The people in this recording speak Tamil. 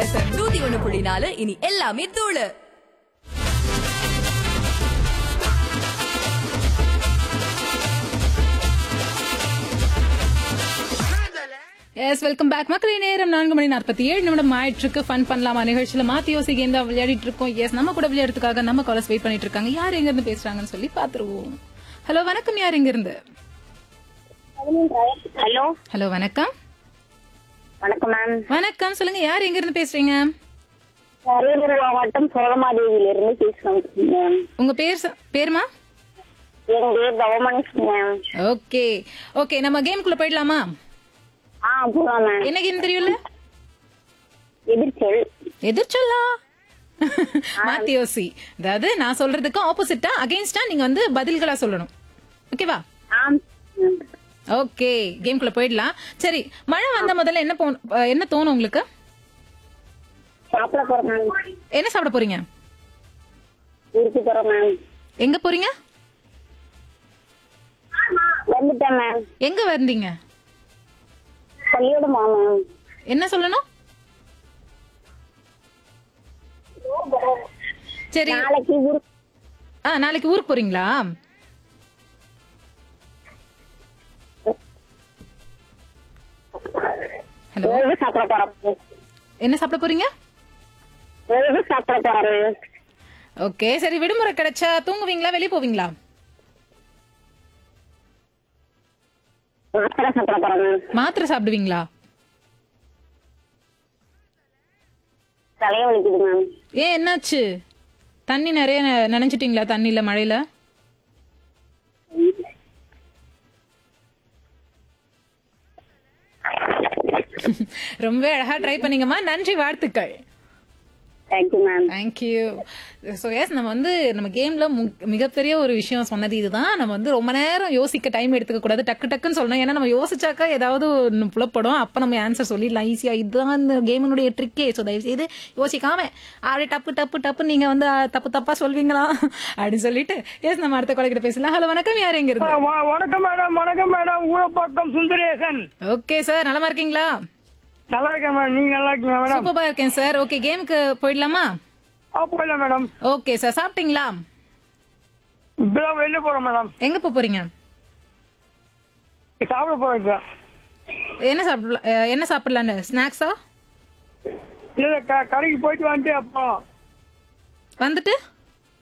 எஃப்எம் நூத்தி ஒண்ணு புள்ளி நாலு இனி எல்லாமே தூளு எஸ் வெல்கம் பேக் மக்களே நேரம் நான்கு மணி நாற்பத்தி ஏழு நிமிடம் ஆயிட்டு ஃபன் பண்ணலாமா நிகழ்ச்சியில மாத்தி யோசி கேம் தான் விளையாடிட்டு இருக்கோம் எஸ் நம்ம கூட விளையாடுறதுக்காக நம்ம காலஸ் வெயிட் பண்ணிட்டு இருக்காங்க யார் எங்க இருந்து பேசுறாங்கன்னு சொல்லி பாத்துருவோம் ஹலோ வணக்கம் யார் எங்க இருந்து ஹலோ ஹலோ வணக்கம் வணக்கம் மேம் வணக்கம் சொல்லுங்க யார் எங்க இருந்து பேசுறீங்க அரியலூர் மாவட்டம் சோழமாதேவியில இருந்து பேசுறோம் மேம் உங்க பேர் ச- பேருமா என் பேர் பவமணிஷ் மேம் ஓகே ஓகே நம்ம கேமுக்குள்ள போயிடலாமா ஆ போலாம் மேம் என்ன கேம் தெரியும்ல எதிர்ச்சொல் எதிர்ச்சொல்லா மாத்தி யோசி அதாவது நான் சொல்றதுக்கு ஆப்போசிட்டா அகைன்ஸ்டா நீங்க வந்து பதில்களா சொல்லணும் ஓகேவா ஆம் மேம். ஓகே கேம்குள்ள போயிடலாம் சரி மழை வந்த முதல்ல என்ன போ- அஹ், என்ன தோணும் உங்களுக்கு சாப்பிட போறோம் மேம் என்ன சாப்பிட போறீங்க ஊருக்கு போறோம் மேம் எங்க போறீங்க வந்துட்டேன் மேம் எங்க வந்தீங்க பள்ளியோடமா மேம் என்ன சொல்லணும் சரி நாளைக்கு ஊருக்கு ஆ நாளைக்கு ஊருக்கு போறீங்களா ஹலோ ஓய்வு சாப்பிட போறோம் மேம். என்ன சாப்பிட போறீங்க ஓய்வு சாப்பிட போறோம் மேம். ஓகே சரி விடுமுறை கிடைச்சா தூங்குவீங்களா வெளிய போவீங்களா மாத்திரை சாப்பிட போறோம் மேம். மாத்திரை சாப்பிடுவீங்களா தலையை வலிக்குது மேம் ஏன் என்னாச்சு தண்ணி நிறைய ந- நனைஞ்சிட்டீங்களா தண்ணியில மழையில ரொம்ப அழகா ட்ரை பண்ணீங்கம்மா நன்றி வாழ்த்துக்கள் thank you ma'am thank you so yes நம்ம வந்து நம்ம கேம்ல மிகப்பெரிய ஒரு விஷயம் சொன்னது இதுதான் நம்ம வந்து ரொம்ப நேரம் யோசிக்க டைம் எடுத்துக்க கூடாது டக்கு டக்குன்னு சொல்லணும் ஏன்னா நம்ம யோசிச்சாக்கா ஏதாவது ஒன்று புலப்படும் அப்போ நம்ம ஆன்சர் சொல்லிடலாம் ஈஸியா இதுதான் இந்த கேமினுடைய ட்ரிக்கே ஸோ தயவு செய்து யோசிக்காம அப்படியே டப்பு டப்பு டப்பு நீங்க வந்து ஆ, தப்பு தப்பா சொல்வீங்களா அப்படின்னு சொல்லிட்டு எஸ் நம்ம அடுத்த கொலைக்கிட்ட பேசலாம் ஹலோ வணக்கம் யார் எங்க இருந்து வ- வணக்கம் மேடம் வணக்கம் madam Urapakkam Sundaresan okay sir நலமா இருக்கீங்களா நல்லா இருக்கேன் மேடம் நீங்க நல்லா இருக்கீங்க மேடம் சூப்பரா இருக்கேன் சார் ஓகே கேமுக்கு போயிடலாமா ஆ போயிடலாம் மேடம் ஓகே சார் சாப்பிட்டீங்களா இப்பதான் வெளில போறோம் மேடம் எங்க போக போறீங்க சாப்பிட போறோம் இப்ப என்ன சாப்பிடலாம் அஹ், என்ன சாப்பிடலான்னு ஸ்நாக்ஸா இல்ல க- கடைக்கு போயிட்டு வந்துட்டு அப்போ வந்துட்டு